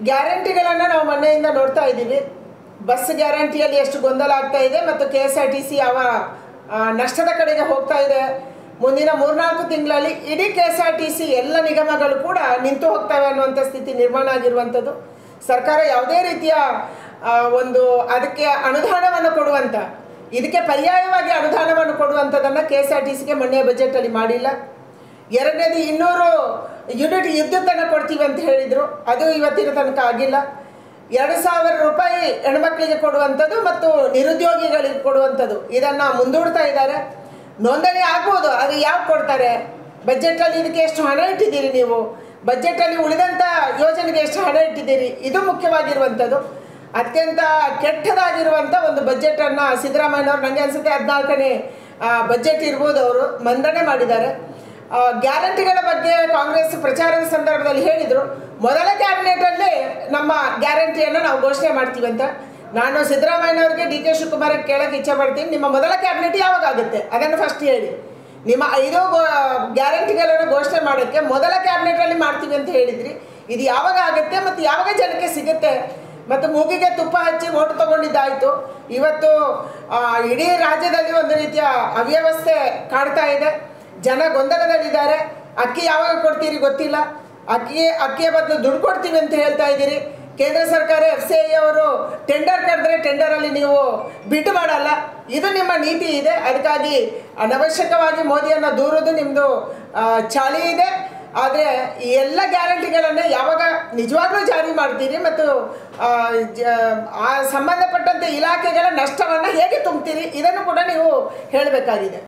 ಗ್ಯಾರಂಟಿಗಳನ್ನು ನಾವು ಮೊನ್ನೆಯಿಂದ ನೋಡ್ತಾ ಇದ್ದೀವಿ ಬಸ್ ಗ್ಯಾರಂಟಿಯಲ್ಲಿ ಎಷ್ಟು ಗೊಂದಲ ಆಗ್ತಾ ಇದೆ ಮತ್ತು K S R T C ಯಾವ ಆ, ನಷ್ಟದ ಕಡೆಗೆ ಹೋಗ್ತಾ ಇದೆ ಮುಂದಿನ ಮೂರ್ನಾಲ್ಕು ತಿಂಗಳಲ್ಲಿ ಇಡೀ K S R T C ಎಲ್ಲ ನಿಗಮಗಳು ಕೂಡ ನಿಂತು ಹೋಗ್ತವೆ ಅನ್ನುವಂಥ ಸ್ಥಿತಿ ನಿರ್ಮಾಣ ಆಗಿರುವಂಥದ್ದು ಸರ್ಕಾರ ಯಾವುದೇ ರೀತಿಯ ಆ, ಒಂದು ಅದಕ್ಕೆ ಅನುದಾನವನ್ನು ಕೊಡುವಂಥ ಇದಕ್ಕೆ ಪರ್ಯಾಯವಾಗಿ ಅನುದಾನವನ್ನು ಕೊಡುವಂಥದ್ದನ್ನು ಕೆ ಎಸ್ ಆರ್ ಟಿ ಸಿಗೆ ಮೊನ್ನೆ ಬಜೆಟಲ್ಲಿ ಮಾಡಿಲ್ಲ ಎರಡನೇದು ಇನ್ನೂರು ಯೂನಿಟ್ ವಿದ್ಯುತ್ತನ್ನು ಕೊಡ್ತೀವಿ ಅಂತ ಹೇಳಿದರು ಅದು ಇವತ್ತಿನ ತನಕ ಆಗಿಲ್ಲ ಎರಡು ಸಾವಿರ ರೂಪಾಯಿ ಹೆಣ್ಮಕ್ಳಿಗೆ ಕೊಡುವಂಥದ್ದು ಮತ್ತು ನಿರುದ್ಯೋಗಿಗಳಿಗೆ ಕೊಡುವಂಥದ್ದು ಇದನ್ನು ಮುಂದೂಡ್ತಾ ಇದ್ದಾರೆ ನೋಂದಣಿ ಆಗ್ಬೋದು ಅದು ಯಾಕೆ ಕೊಡ್ತಾರೆ ಬಜೆಟಲ್ಲಿ ಇದಕ್ಕೆ ಎಷ್ಟು ಹಣ ಇಟ್ಟಿದ್ದೀರಿ ನೀವು ಬಜೆಟಲ್ಲಿ ಉಳಿದಂಥ ಯೋಜನೆಗೆ ಎಷ್ಟು ಹಣ ಇಟ್ಟಿದ್ದೀರಿ ಇದು ಮುಖ್ಯವಾಗಿರುವಂಥದ್ದು ಅತ್ಯಂತ ಕೆಟ್ಟದಾಗಿರುವಂಥ ಒಂದು ಬಜೆಟನ್ನು ಸಿದ್ದರಾಮಯ್ಯನವ್ರು ನನಗೆ ಅನಿಸುತ್ತೆ ಹದಿನಾಲ್ಕನೇ ಬಜೆಟ್ ಇರ್ಬೋದು ಅವರು ಮಂಡನೆ ಮಾಡಿದ್ದಾರೆ ಆ, ಗ್ಯಾರಂಟಿಗಳ ಬಗ್ಗೆ ಕಾಂಗ್ರೆಸ್ ಪ್ರಚಾರದ ಸಂದರ್ಭದಲ್ಲಿ ಹೇಳಿದರು ಮೊದಲ ಕ್ಯಾಬಿನೆಟಲ್ಲೇ ನಮ್ಮ ಗ್ಯಾರಂಟಿಯನ್ನು ನಾವು ಘೋಷಣೆ ಮಾಡ್ತೀವಿ ಅಂತ ನಾನು ಸಿದ್ದರಾಮಯ್ಯನವ್ರಿಗೆ ಡಿ ಕೆ ಶಿವಕುಮಾರ್ಗೆ ಕೇಳೋಕ್ಕೆ ಇಚ್ಛೆ ಪಡ್ತೀನಿ ನಿಮ್ಮ ಮೊದಲ ಕ್ಯಾಬಿನೆಟ್ ಯಾವಾಗ ಆಗುತ್ತೆ ಅದನ್ನು ಫಸ್ಟ್ ಹೇಳಿ ನಿಮ್ಮ ಐದು ಗೋ- ಗ್ಯಾರಂಟಿಗಳನ್ನು ಘೋಷಣೆ ಮಾಡೋಕ್ಕೆ ಮೊದಲ ಕ್ಯಾಬಿನೆಟಲ್ಲಿ ಮಾಡ್ತೀವಿ ಅಂತ ಹೇಳಿದ್ರಿ ಇದು ಯಾವಾಗ ಆಗುತ್ತೆ ಮತ್ತು ಯಾವಾಗ ಜನಕ್ಕೆ ಸಿಗುತ್ತೆ ಮತ್ತು ಮೂಗಿಗೆ ತುಪ್ಪ ಹಚ್ಚಿ ಓಟು ತಗೊಂಡಿದ್ದಾಯಿತು ಇವತ್ತು ಆ, ಇಡೀ ರಾಜ್ಯದಲ್ಲಿ ಒಂದು ರೀತಿಯ ಅವ್ಯವಸ್ಥೆ ಕಾಡ್ತಾ ಇದೆ ಜನ ಗೊಂದಲದಲ್ಲಿದ್ದಾರೆ ಅಕ್ಕಿ ಯಾವಾಗ ಕೊಡ್ತೀರಿ ಗೊತ್ತಿಲ್ಲ ಅಕ್ಕಿ ಅಕ್ಕಿಯ ಬದಲು ದುಡ್ಡು ಕೊಡ್ತೀವಿ ಅಂತ ಹೇಳ್ತಾ ಇದ್ದೀರಿ ಕೇಂದ್ರ ಸರ್ಕಾರ ಎಫ್ ಸಿ ಐ ಅವರು ಟೆಂಡರ್ ಕರೆದ್ರೆ ಟೆಂಡರಲ್ಲಿ ನೀವು ಬಿಟ್ಟು ಮಾಡಲ್ಲ ಇದು ನಿಮ್ಮ ನೀತಿ ಇದೆ ಅದಕ್ಕಾಗಿ ಅನವಶ್ಯಕವಾಗಿ ಮೋದಿಯನ್ನು ದೂರೋದು ನಿಮ್ಮದು ಚಾಳಿ ಇದೆ ಆದರೆ ಈ ಎಲ್ಲ ಗ್ಯಾರಂಟಿಗಳನ್ನು ಯಾವಾಗ ನಿಜವಾಗ್ಲೂ ಜಾರಿ ಮಾಡ್ತೀರಿ ಮತ್ತು ಆ, ಜ- ಆ ಸಂಬಂಧಪಟ್ಟಂತೆ ಇಲಾಖೆಗಳ ನಷ್ಟವನ್ನು ಹೇಗೆ ತುಂಬ್ತೀರಿ ಇದನ್ನು ಕೂಡ ನೀವು ಹೇಳಬೇಕಾಗಿದೆ